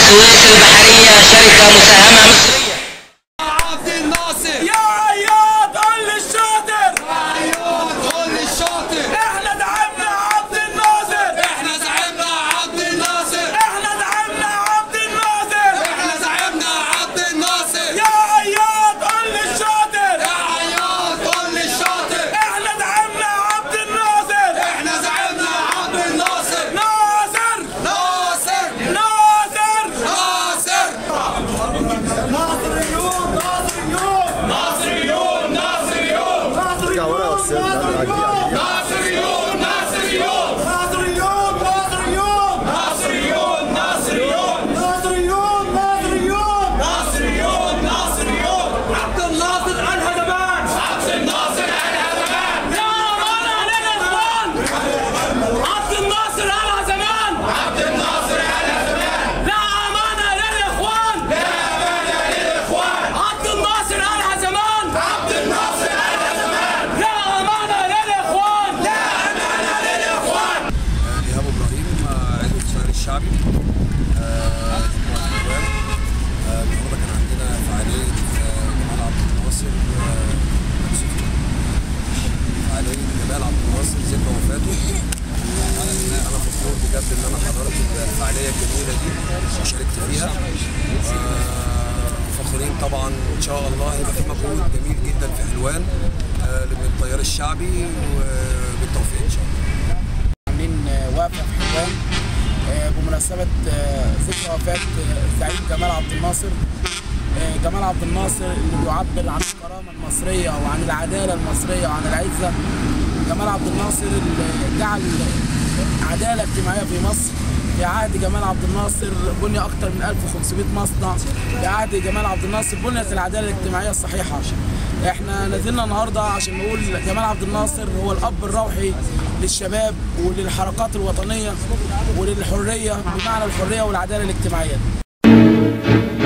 السويس البحرية شركة مساهمة مصرية عبد الناصر يا عياط قول للشاطر عيون قول الشاطر احنا دعمنا عبد الناصر احنا زعيمنا عبد الناصر احنا دعمنا عبد الناصر احنا زعيمنا عبد الناصر يا عياط قول للشاطر يا عيون قول الشاطر احنا دعمنا عبد الناصر احنا زعيمنا عبد الناصر ناصر ناصر ناصر ناصر ناصريون ناصريون ناصريون ناصريون ناصريون ناصريون ناصريون ناصريون ناصريون ناصريون ناصريون ناصريون ناصريون ناصريون ناصريون عبد الناصر قالها زمان عبد الناصر قالها زمان يا أمان علينا إخوان عبد الناصر قالها زمان عبد الناصر قالها زمان لا أمانة للإخوان لا أمانة للإخوان عبد الناصر قالها زمان عبد الناصر قالها زمان لا أمانة للإخوان لا أمانة للإخوان إيهاب إبراهيم آه، عضو التيار الشعبي آه، مجموعة الإخوان آه، النهارده كان عندنا فعالية آه، جمال عبد الناصر آه، مكسوف. فعالية جمال عبد الناصر ذكرى وفاته أنا فخور بجد إن أنا حضرت الفعالية الجميلة دي وشاركت فيها آه، فخورين طبعا إن شاء الله هيبقى في مجهود جميل جدا في حلوان آه، من التيار الشعبي وبالتوفيق إن شاء الله عاملين وقفه في حلوان آه، بمناسبه آه، ذكرى وفاه آه، الزعيم جمال عبد الناصر آه، جمال عبد الناصر اللي بيعبر عن الكرامه المصريه وعن العداله المصريه وعن العزه جمال عبد الناصر اللي جعل عداله اجتماعيه في مصر في عهد جمال عبد الناصر بني اكثر من 1500 مصنع في عهد جمال عبد الناصر بنيت العداله الاجتماعيه الصحيحه احنا نزلنا النهارده عشان نقول جمال عبد الناصر هو الاب الروحي للشباب وللحركات الوطنيه وللحريه بمعنى الحريه والعداله الاجتماعيه